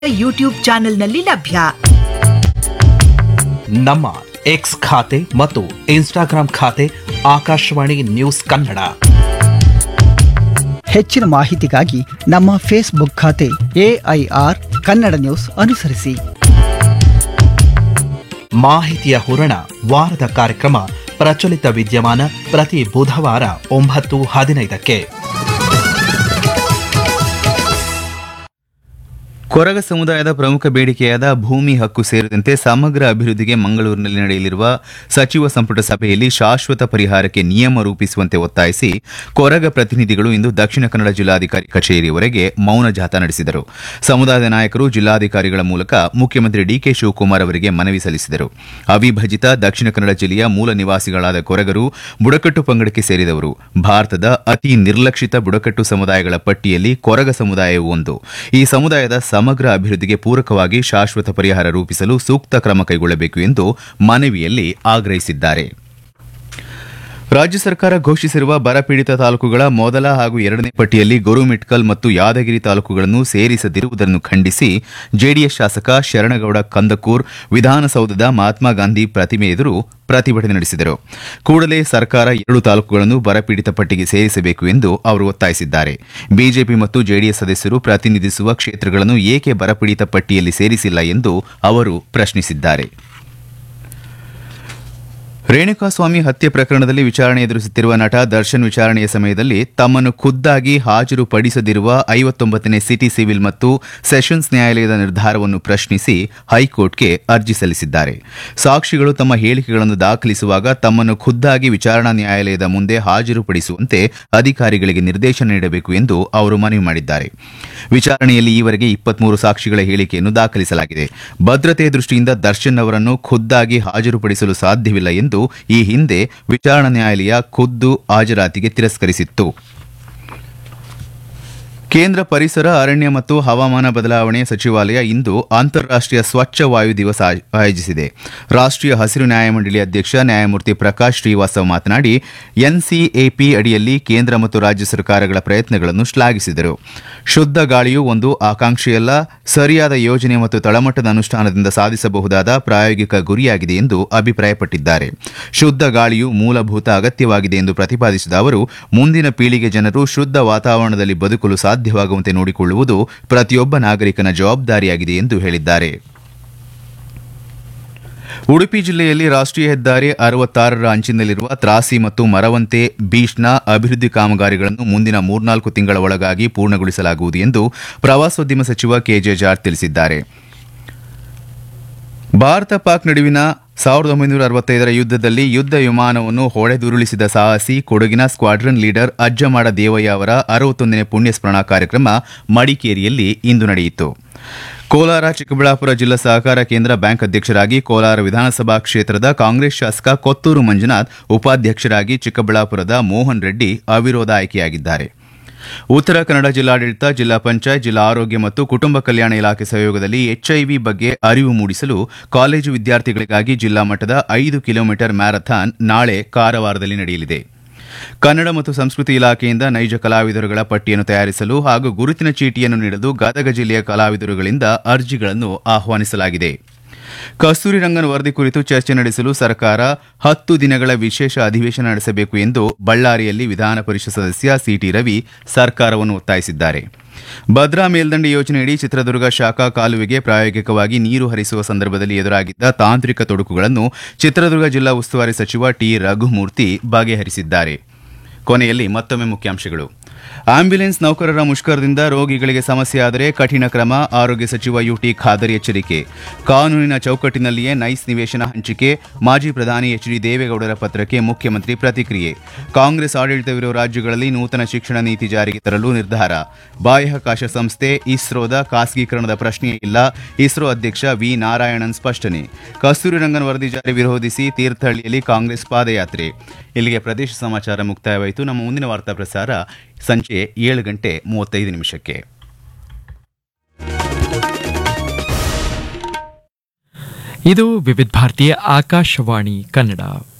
YouTube ಚಾನೆಲ್ನಲ್ಲಿ ಲಭ್ಯ ನಮ್ಮ ಎಕ್ಸ್ ಖಾತೆ ಮತ್ತು ಇನ್ಸ್ಟಾಗ್ರಾಂ ಖಾತೆ ಆಕಾಶವಾಣಿ ನ್ಯೂಸ್ ಕನ್ನಡ ಹೆಚ್ಚಿನ ಮಾಹಿತಿಗಾಗಿ ನಮ್ಮ ಫೇಸ್ಬುಕ್ ಖಾತೆ ಎಐಆರ್ ಕನ್ನಡ ನ್ಯೂಸ್ ಅನುಸರಿಸಿ ಮಾಹಿತಿಯ ಹೂರಣ ವಾರದ ಕಾರ್ಯಕ್ರಮ ಪ್ರಚಲಿತ ವಿದ್ಯಮಾನ ಪ್ರತಿ ಬುಧವಾರ ಒಂಬತ್ತು ಹದಿನೈದಕ್ಕೆ ಕೊರಗ ಸಮುದಾಯದ ಪ್ರಮುಖ ಬೇಡಿಕೆಯಾದ ಭೂಮಿ ಹಕ್ಕು ಸೇರಿದಂತೆ ಸಮಗ್ರ ಅಭಿವೃದ್ಧಿಗೆ ಮಂಗಳೂರಿನಲ್ಲಿ ನಡೆಯಲಿರುವ ಸಚಿವ ಸಂಪುಟ ಸಭೆಯಲ್ಲಿ ಶಾಶ್ವತ ಪರಿಹಾರಕ್ಕೆ ನಿಯಮ ರೂಪಿಸುವಂತೆ ಒತ್ತಾಯಿಸಿ ಕೊರಗ ಪ್ರತಿನಿಧಿಗಳು ಇಂದು ದಕ್ಷಿಣ ಕನ್ನಡ ಜಿಲ್ಲಾಧಿಕಾರಿ ಕಚೇರಿಯವರೆಗೆ ಮೌನ ಜಾಥಾ ನಡೆಸಿದರು ಸಮುದಾಯದ ನಾಯಕರು ಜಿಲ್ಲಾಧಿಕಾರಿಗಳ ಮೂಲಕ ಮುಖ್ಯಮಂತ್ರಿ ಡಿಕೆ ಶಿವಕುಮಾರ್ ಅವರಿಗೆ ಮನವಿ ಸಲ್ಲಿಸಿದರು ಅವಿಭಜಿತ ದಕ್ಷಿಣ ಕನ್ನಡ ಜಿಲ್ಲೆಯ ಮೂಲ ನಿವಾಸಿಗಳಾದ ಕೊರಗರು ಬುಡಕಟ್ಟು ಪಂಗಡಕ್ಕೆ ಸೇರಿದವರು ಭಾರತದ ಅತಿ ನಿರ್ಲಕ್ಷಿತ ಬುಡಕಟ್ಟು ಸಮುದಾಯಗಳ ಪಟ್ಟಿಯಲ್ಲಿ ಕೊರಗ ಸಮುದಾಯವೂ ಒಂದು ಈ ಸಮುದಾಯದ ಸಮಗ್ರ ಅಭಿವೃದ್ಧಿಗೆ ಪೂರಕವಾಗಿ ಶಾಶ್ವತ ಪರಿಹಾರ ರೂಪಿಸಲು ಸೂಕ್ತ ಕ್ರಮ ಕೈಗೊಳ್ಳಬೇಕು ಎಂದು ಮನವಿಯಲ್ಲಿ ಆಗ್ರಹಿಸಿದ್ದಾರೆ ರಾಜ್ಯ ಸರ್ಕಾರ ಘೋಷಿಸಿರುವ ಬರಪೀಡಿತ ತಾಲೂಕುಗಳ ಮೊದಲ ಹಾಗೂ ಎರಡನೇ ಪಟ್ಟಿಯಲ್ಲಿ ಗುರುಮಿಟ್ಕಲ್ ಮತ್ತು ಯಾದಗಿರಿ ತಾಲೂಕುಗಳನ್ನು ಸೇರಿಸದಿರುವುದನ್ನು ಖಂಡಿಸಿ ಜೆಡಿಎಸ್ ಶಾಸಕ ಶರಣಗೌಡ ಕಂದಕೂರ್ ವಿಧಾನಸೌಧದ ಮಹಾತ್ಮ ಗಾಂಧಿ ಪ್ರತಿಮೆ ಎದುರು ಪ್ರತಿಭಟನೆ ನಡೆಸಿದರು ಕೂಡಲೇ ಸರ್ಕಾರ ಎರಡು ತಾಲೂಕುಗಳನ್ನು ಬರಪೀಡಿತ ಪಟ್ಟಿಗೆ ಸೇರಿಸಬೇಕು ಎಂದು ಅವರು ಒತ್ತಾಯಿಸಿದ್ದಾರೆ ಬಿಜೆಪಿ ಮತ್ತು ಜೆಡಿಎಸ್ ಸದಸ್ಯರು ಪ್ರತಿನಿಧಿಸುವ ಕ್ಷೇತ್ರಗಳನ್ನು ಏಕೆ ಬರಪೀಡಿತ ಪಟ್ಟಿಯಲ್ಲಿ ಸೇರಿಸಿಲ್ಲ ಎಂದು ಅವರು ಪ್ರಶ್ನಿಸಿದ್ದಾರೆ ರೇಣುಕಾಸ್ವಾಮಿ ಹತ್ಯೆ ಪ್ರಕರಣದಲ್ಲಿ ವಿಚಾರಣೆ ಎದುರಿಸುತ್ತಿರುವ ನಟ ದರ್ಶನ್ ವಿಚಾರಣೆಯ ಸಮಯದಲ್ಲಿ ತಮ್ಮನ್ನು ಖುದ್ದಾಗಿ ಹಾಜರುಪಡಿಸದಿರುವ ಐವತ್ತೊಂಬತ್ತನೇ ಸಿಟಿ ಸಿವಿಲ್ ಮತ್ತು ಸೆಷನ್ಸ್ ನ್ಯಾಯಾಲಯದ ನಿರ್ಧಾರವನ್ನು ಪ್ರಶ್ನಿಸಿ ಹೈಕೋರ್ಟ್ಗೆ ಅರ್ಜಿ ಸಲ್ಲಿಸಿದ್ದಾರೆ ಸಾಕ್ಷಿಗಳು ತಮ್ಮ ಹೇಳಿಕೆಗಳನ್ನು ದಾಖಲಿಸುವಾಗ ತಮ್ಮನ್ನು ಖುದ್ದಾಗಿ ವಿಚಾರಣಾ ನ್ಯಾಯಾಲಯದ ಮುಂದೆ ಹಾಜರುಪಡಿಸುವಂತೆ ಅಧಿಕಾರಿಗಳಿಗೆ ನಿರ್ದೇಶನ ನೀಡಬೇಕು ಎಂದು ಅವರು ಮನವಿ ಮಾಡಿದ್ದಾರೆ ವಿಚಾರಣೆಯಲ್ಲಿ ಈವರೆಗೆ ಇಪ್ಪತ್ಮೂರು ಸಾಕ್ಷಿಗಳ ಹೇಳಿಕೆಯನ್ನು ದಾಖಲಿಸಲಾಗಿದೆ ಭದ್ರತೆ ದೃಷ್ಟಿಯಿಂದ ದರ್ಶನ್ ಅವರನ್ನು ಖುದ್ದಾಗಿ ಹಾಜರುಪಡಿಸಲು ಸಾಧ್ಯವಿಲ್ಲ ಎಂದು ಈ ಹಿಂದೆ ವಿಚಾರಣಾ ನ್ಯಾಯಾಲಯ ಖುದ್ದು ಹಾಜರಾತಿಗೆ ತಿರಸ್ಕರಿಸಿತ್ತು ಕೇಂದ್ರ ಪರಿಸರ ಅರಣ್ಯ ಮತ್ತು ಹವಾಮಾನ ಬದಲಾವಣೆ ಸಚಿವಾಲಯ ಇಂದು ಅಂತಾರಾಷ್ಟೀಯ ಸ್ವಚ್ಛ ವಾಯು ದಿವಸ ಆಯ್- ಆಯೋಜಿಸಿದೆ ರಾಷ್ಟೀಯ ಹಸಿರು ನ್ಯಾಯಮಂಡಳಿ ಅಧ್ಯಕ್ಷ ನ್ಯಾಯಮೂರ್ತಿ ಪ್ರಕಾಶ್ ಶ್ರೀವಾಸ್ತವ್ ಮಾತನಾಡಿ ಎನ್ಸಿಎಪಿ ಅಡಿಯಲ್ಲಿ ಕೇಂದ್ರ ಮತ್ತು ರಾಜ್ಯ ಸರ್ಕಾರಗಳ ಪ್ರಯತ್ನಗಳನ್ನು ಶ್ಲಾಘಿಸಿದರು ಶುದ್ಧ ಗಾಳಿಯು ಒಂದು ಆಕಾಂಕ್ಷೆಯಲ್ಲ ಸರಿಯಾದ ಯೋಜನೆ ಮತ್ತು ತಳಮಟ್ಟದ ಅನುಷ್ಠಾನದಿಂದ ಸಾಧಿಸಬಹುದಾದ ಪ್ರಾಯೋಗಿಕ ಗುರಿಯಾಗಿದೆ ಎಂದು ಅಭಿಪ್ರಾಯಪಟ್ಟಿದ್ದಾರೆ ಶುದ್ಧ ಗಾಳಿಯು ಮೂಲಭೂತ ಅಗತ್ಯವಾಗಿದೆ ಎಂದು ಪ್ರತಿಪಾದಿಸಿದ ಅವರು ಮುಂದಿನ ಪೀಳಿಗೆ ಜನರು ಶುದ್ಧ ವಾತಾವರಣದಲ್ಲಿ ಬದುಕಲು ಸಾಧ್ಯವಾಗುವಂತೆ ನೋಡಿಕೊಳ್ಳುವುದು ಪ್ರತಿಯೊಬ್ಬ ನಾಗರಿಕನ ಜವಾಬ್ದಾರಿಯಾಗಿದೆ ಎಂದು ಹೇಳಿದ್ದಾರೆ ಉಡುಪಿ ಜಿಲ್ಲೆಯಲ್ಲಿ ರಾಷ್ಟೀಯ ಹೆದ್ದಾರಿ ಅರವತ್ತಾರರ ಅಂಚಿನಲ್ಲಿರುವ ತ್ರಾಸಿ ಮತ್ತು ಮರವಂತೆ ಬೀಚ್ನ ಅಭಿವೃದ್ಧಿ ಕಾಮಗಾರಿಗಳನ್ನು ಮುಂದಿನ ಮೂರ್ನಾಲ್ಕು ತಿಂಗಳ ಒಳಗಾಗಿ ಪೂರ್ಣಗೊಳಿಸಲಾಗುವುದು ಎಂದು ಪ್ರವಾಸೋದ್ಯಮ ಸಚಿವ ಕೆಜೆ ಜಾರ್ಜ್ ತಿಳಿಸಿದ್ದಾರೆ ಭಾರತ ಪಾಕ್ ನಡುವಿನ ಸಾವಿರದ ಒಂಬೈನೂರ ಅರವತ್ತೈದರ ಯುದ್ಧದಲ್ಲಿ ಯುದ್ಧ ವಿಮಾನವನ್ನು ಹೊಡೆದುರುಳಿಸಿದ ಸಾಹಸಿ ಕೊಡಗಿನ ಸ್ಕ್ವಾಡ್ರನ್ ಲೀಡರ್ ಅಜ್ಜಮಾಡ ದೇವಯ್ಯ ಅವರ ಅರವತ್ತೊಂದನೇ ಪುಣ್ಯಸ್ಮರಣಾ ಕಾರ್ಯಕ್ರಮ ಮಡಿಕೇರಿಯಲ್ಲಿ ಇಂದು ನಡೆಯಿತು ಕೋಲಾರ ಚಿಕ್ಕಬಳ್ಳಾಪುರ ಜಿಲ್ಲಾ ಸಹಕಾರ ಕೇಂದ್ರ ಬ್ಯಾಂಕ್ ಅಧ್ಯಕ್ಷರಾಗಿ ಕೋಲಾರ ವಿಧಾನಸಭಾ ಕ್ಷೇತ್ರದ ಕಾಂಗ್ರೆಸ್ ಶಾಸಕ ಕೊತ್ತೂರು ಮಂಜುನಾಥ್ ಉಪಾಧ್ಯಕ್ಷರಾಗಿ ಚಿಕ್ಕಬಳ್ಳಾಪುರದ ಮೋಹನ್ ರೆಡ್ಡಿ ಅವಿರೋಧ ಆಯ್ಕೆಯಾಗಿದ್ದಾರೆ ಉತ್ತರ ಕನ್ನಡ ಜಿಲ್ಲಾಡಳಿತ ಜಿಲ್ಲಾ ಪಂಚಾಯತ್ ಜಿಲ್ಲಾ ಆರೋಗ್ಯ ಮತ್ತು ಕುಟುಂಬ ಕಲ್ಯಾಣ ಇಲಾಖೆ ಸಹಯೋಗದಲ್ಲಿ ಎಚ್ಐವಿ ಬಗ್ಗೆ ಅರಿವು ಮೂಡಿಸಲು ಕಾಲೇಜು ವಿದ್ಯಾರ್ಥಿಗಳಿಗಾಗಿ ಜಿಲ್ಲಾ ಮಟ್ಟದ ಐದು ಕಿಲೋಮೀಟರ್ ಮ್ಯಾರಥಾನ್ ನಾಳೆ ಕಾರವಾರದಲ್ಲಿ ನಡೆಯಲಿದೆ ಕನ್ನಡ ಮತ್ತು ಸಂಸ್ಕೃತಿ ಇಲಾಖೆಯಿಂದ ನೈಜ ಕಲಾವಿದರುಗಳ ಪಟ್ಟಿಯನ್ನು ತಯಾರಿಸಲು ಹಾಗೂ ಗುರುತಿನ ಚೀಟಿಯನ್ನು ನೀಡಲು ಗದಗ ಜಿಲ್ಲೆಯ ಕಲಾವಿದರುಗಳಿಂದ ಅರ್ಜಿಗಳನ್ನು ಆಹ್ವಾನಿಸಲಾಗಿದೆ ಕಸ್ತೂರಿ ರಂಗನ್ ವರದಿ ಕುರಿತು ಚರ್ಚೆ ನಡೆಸಲು ಸರ್ಕಾರ ಹತ್ತು ದಿನಗಳ ವಿಶೇಷ ಅಧಿವೇಶನ ನಡೆಸಬೇಕು ಎಂದು ಬಳ್ಳಾರಿಯಲ್ಲಿ ವಿಧಾನ ಪರಿಷತ್ ಸದಸ್ಯ ಸಿಟಿ ರವಿ ಸರ್ಕಾರವನ್ನು ಒತ್ತಾಯಿಸಿದ್ದಾರೆ ಭದ್ರಾ ಮೇಲ್ದಂಡೆ ಯೋಜನೆಯಡಿ ಚಿತ್ರದುರ್ಗ ಶಾಖಾ ಕಾಲುವೆಗೆ ಪ್ರಾಯೋಗಿಕವಾಗಿ ನೀರು ಹರಿಸುವ ಸಂದರ್ಭದಲ್ಲಿ ಎದುರಾಗಿದ್ದ ತಾಂತ್ರಿಕ ತೊಡಕುಗಳನ್ನು ಚಿತ್ರದುರ್ಗ ಜಿಲ್ಲಾ ಉಸ್ತುವಾರಿ ಸಚಿವ ಟಿ ರಘುಮೂರ್ತಿ ಬಗೆಹರಿಸಿದ್ದಾರೆ ಕೊನೆಯಲ್ಲಿ ಮತ್ತೊಮ್ಮೆ ಮುಖ್ಯಾಂಶಗಳು ಆಂಬ್ಯುಲೆನ್ಸ್ ನೌಕರರ ಮುಷ್ಕರದಿಂದ ರೋಗಿಗಳಿಗೆ ಸಮಸ್ಯೆ ಆದರೆ ಕಠಿಣ ಕ್ರಮ ಆರೋಗ್ಯ ಸಚಿವ ಯುಟಿ ಖಾದರ್ ಎಚ್ಚರಿಕೆ ಕಾನೂನಿನ ಚೌಕಟ್ಟಿನಲ್ಲಿಯೇ ನೈಸ್ ನಿವೇಶನ ಹಂಚಿಕೆ ಮಾಜಿ ಪ್ರಧಾನಿ ಎಚ್ ಡಿ ದೇವೇಗೌಡರ ಪತ್ರಕ್ಕೆ ಮುಖ್ಯಮಂತ್ರಿ ಪ್ರತಿಕ್ರಿಯೆ ಕಾಂಗ್ರೆಸ್ ಆಡಳಿತವಿರುವ ರಾಜ್ಯಗಳಲ್ಲಿ ನೂತನ ಶಿಕ್ಷಣ ನೀತಿ ಜಾರಿಗೆ ತರಲು ನಿರ್ಧಾರ ಬಾಹ್ಯಾಕಾಶ ಸಂಸ್ಥೆ ಇಸ್ರೋದ ಖಾಸಗೀಕರಣದ ಪ್ರಶ್ನೆಯೇ ಇಲ್ಲ ಇಸ್ರೋ ಅಧ್ಯಕ್ಷ ವಿ ನಾರಾಯಣನ್ ಸ್ಪಷ್ಟನೆ ಕಸ್ತೂರಿ ರಂಗನ್ ವರದಿ ಜಾರಿ ವಿರೋಧಿಸಿ ತೀರ್ಥಹಳ್ಳಿಯಲ್ಲಿ ಕಾಂಗ್ರೆಸ್ ಪಾದಯಾತ್ರೆ ಇಲ್ಲಿಗೆ ಪ್ರದೇಶ ಸಮಾಚಾರ ಮುಕ್ತಾಯವಾಯಿತು ನಮ್ಮ ಮುಂದಿನ ವಾರ್ತಾ ಪ್ರಸಾರ ಸಂಜೆ ಏಳು ಗಂಟೆ ಮೂವತ್ತೈದು ನಿಮಿಷಕ್ಕೆ ಇದು ವಿವಿಧ ಭಾರತೀಯ ಆಕಾಶವಾಣಿ ಕನ್ನಡ